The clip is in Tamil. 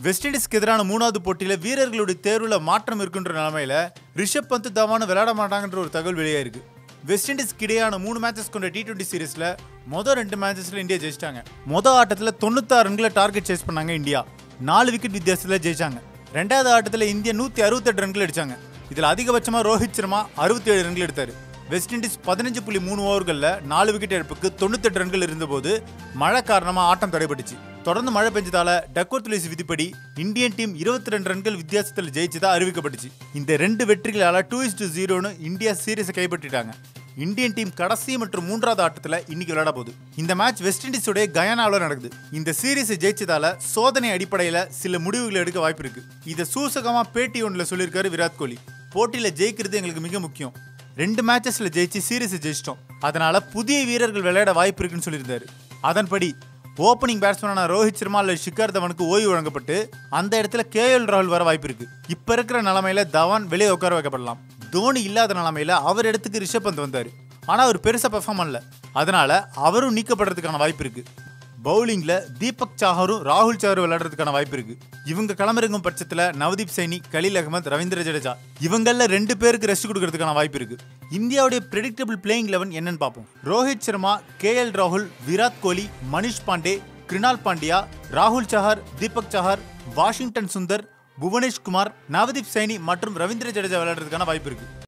வெஸ்ட் இண்டீஸ்க்கு எதிரான மூணாவது போட்டியில வீரர்களுடைய தேர்வுல மாற்றம் இருக்குன்ற நிலைமையில ரிஷப் பந்த் தவான விளையாட மாட்டாங்கன்ற ஒரு தகவல் வெளியாயிருக்கு வெஸ்ட் இண்டீஸ்க்கு இடையான மூணு மேட்சஸ் கொண்ட டி டுவெண்ட்டி சீரிஸ்ல மொதல் ரெண்டு மேட்சஸ்ல இந்தியா ஜெயிச்சிட்டாங்க மொதல் ஆட்டத்துல தொண்ணூத்தாறு ரன்களை டார்கெட் சேஸ் பண்ணாங்க இந்தியா நாலு விக்கெட் வித்தியாசத்துல ஜெயிச்சாங்க ரெண்டாவது ஆட்டத்துல இந்தியா நூத்தி அறுபத்தெட்டு ரன்கள் அடிச்சாங்க இதுல அதிகபட்சமா ரோஹித் சர்மா அறுபத்தி ஏழு ரன்கள் எடுத்தாரு வெஸ்ட் இண்டீஸ் பதினஞ்சு புள்ளி மூணு ஓவர்களில் நாலு விக்கெட் இழப்புக்கு தொண்ணூத்தெட்டு ரன்கள் இருந்தபோது மழை காரணமாக ஆட்டம் தடைபட்டுச்சு தொடர்ந்து மழை பெஞ்சதால டக்கோர் துளிஸ் விதிப்படி இந்தியன் டீம் இருபத்தி ரெண்டு ரன்கள் வித்தியாசத்தில் ஜெயிச்சதா அறிவிக்கப்பட்டுச்சு இந்த ரெண்டு வெற்றிகளால டூ இஸ் டு ஜீரோன்னு இந்தியா சீரிஸை கைப்பற்றிட்டாங்க இந்தியன் டீம் கடைசி மற்றும் மூன்றாவது ஆட்டத்தில் இன்னைக்கு விளையாட போகுது இந்த மேட்ச் வெஸ்ட் இண்டீஸோடைய கயானாவில் நடக்குது இந்த சீரிஸை ஜெயிச்சதால சோதனை அடிப்படையில் சில முடிவுகள் எடுக்க வாய்ப்பு இருக்கு இதை சூசகமா பேட்டி ஒன்றில் சொல்லியிருக்காரு விராட் கோலி போட்டியில் ஜெயிக்கிறது எங்களுக்கு மிக முக்கியம் ரெண்டு மேட்சஸ்ல ஜெயிச்சு சீரிஸ் ஜெயிச்சிட்டோம் அதனால புதிய வீரர்கள் விளையாட வாய்ப்பு இருக்குன்னு சொல்லியிருந்தாரு அதன்படி ஓப்பனிங் பேட்ஸ்மேனான ரோஹித் சர்மா அல்லது ஷிகர் தவனுக்கு ஓய்வு வழங்கப்பட்டு அந்த இடத்துல கே ராகுல் வர வாய்ப்பு இருக்கு இப்ப இருக்கிற நிலைமையில தவான் வெளியே உட்கார வைக்கப்படலாம் தோனி இல்லாத நிலைமையில அவர் இடத்துக்கு ரிஷப் பந்த் வந்தாரு ஆனா அவர் பெருசா பெர்ஃபார்ம் பண்ணல அதனால அவரும் நீக்கப்படுறதுக்கான வாய்ப்பு இருக்கு பவுலிங்ல தீபக் சாஹரும் ராகுல் சாரும் விளையாடுறதுக்கான வாய்ப்பு இருக்கு இவங்க களமிறங்கும் பட்சத்துல நவதீப் சைனி கலீல் அகமத் ரவீந்திர ஜடேஜா இவங்கள ரெண்டு பேருக்கு ரெஸ்ட் கொடுக்கறதுக்கான வாய்ப்பு இருக்கு இந்தியாவுடைய பிரெடிக்டபிள் பிளேயிங் லெவன் என்னன்னு பார்ப்போம் ரோஹித் சர்மா கே எல் ராகுல் விராட் கோலி மனிஷ் பாண்டே கிருணால் பாண்டியா ராகுல் சஹார் தீபக் சஹார் வாஷிங்டன் சுந்தர் புவனேஷ் குமார் நவதீப் சைனி மற்றும் ரவீந்திர ஜடேஜா விளையாடுறதுக்கான வாய்ப்பு இருக்கு